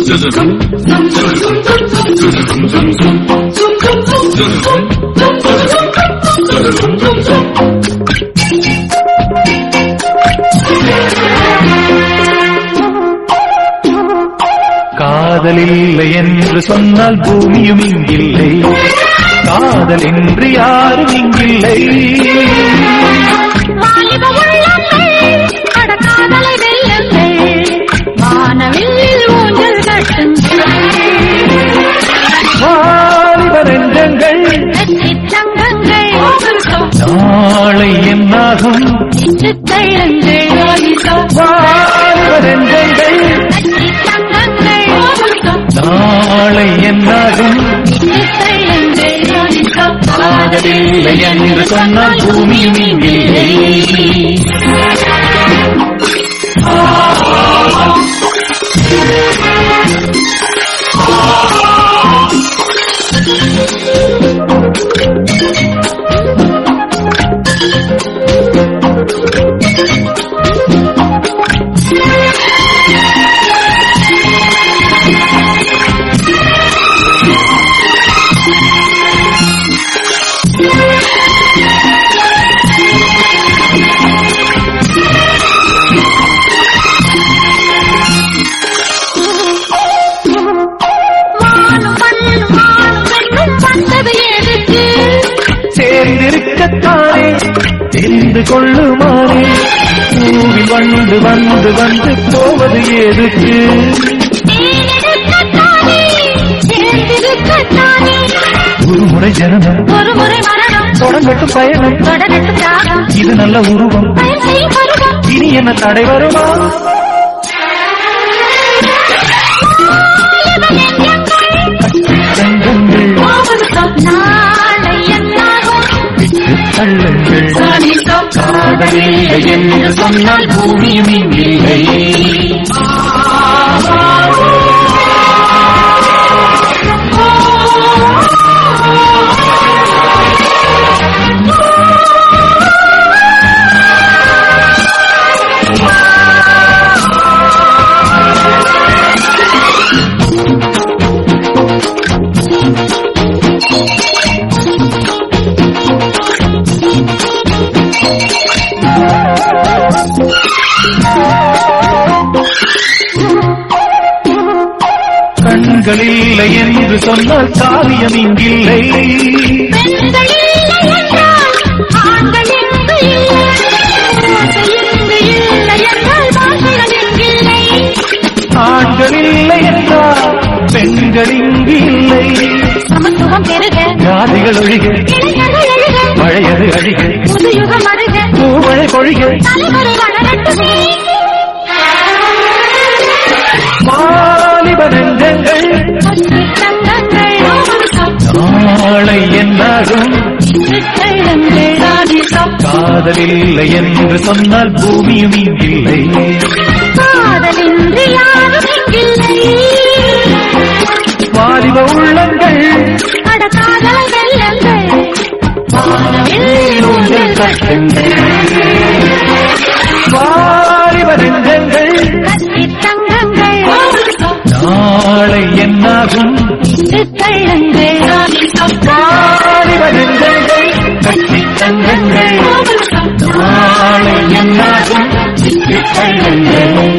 காதல் இல்லை என்று சொன்னால் பூமியும் இங்கில்லை காதல் என்று யாரும் இங்கில்லை வாலிப உள்ளங்கள் அடக்காதலை வெல்லுங்கள் வானவில் ஊஞ்சல் கட்டுங்கள் வாலிப நெஞ்சங்கள் வெற்றித் தங்கங்கள் நாளை என்னாகும் தள்ளுங்கள் வாலிப நெஞ்சங்கள் வெற்றித் தங்கங்கள் நாளை என்னாகும் காதலில்லை என்று சொன்னால் பூமியும் இங்கில்லை மானும் மண்ணும் மானும் பெண்ணும் வந்தது எதுக்கு சேர்ந்திருக்கத்தானே தெரிந்து கொள்ளுமாறே பூவில் வந்து வந்து வந்து போவது எதுக்கு தேனெடுக்கத்தானே சேர்ந்திருக்கத்தானே ஒரு முறை ஜனனம் ஒரு முறை மரணம் தொடங்கட்டும் பயணம் தொடரட்டும் தியாகம் இது நல்ல உருவம் பயன் செய்யும் பருவம் இனி என்ன தடை வருமா தங்கங்கள் நாளை என்னாகும் விட்டு தள்ளுங்கள் காதலில்லை என்று சொன்னால் பூமியும் இங்கில்லை கண்கள் இல்லை என்று சொன்னால் காரியம் இங்கில்லை பெண்கள் இல்லை என்றால் ஆண்கள் எங்கு இல்லை ஓசை எங்கு இல்லை என்றால் பாஷைகள் எங்கில்லை ஆண்கள் இல்லை என்றால் பெண்கள் இங்கு இல்லை சமத்துவம் பெருக ஜாதிகள் ஒழிக இளைஞர்கள் எழுக பழையது அழிக புது யுகம் அருக பூமழை பொழிக தலைமுறை வளரட்டுமே வாலிப நெஞ்சங்கள் பசுமைத் தங்கங்கள் நாளை என்னாகும் காதலில்லை என்று சொன்னால் பூமியும் இங்கில்லை காதலின்றி யாரும் இங்கில்லை வாலிப உள்ளங்கள் அட காதலை வெல்லுங்கள் வானவில் ஊஞ்சல் கட்டுங்கள் வாலிப நெஞ்சங்கள் கட்டித் தங்கங்கள் நாளை என்னாகும் தள்ளுங்கள் வாலிப நெஞ்சங்கள் கட்டி தங்கங்கள் நாளை என்னாகும் தள்ளுங்கள்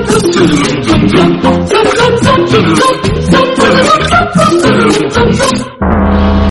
Some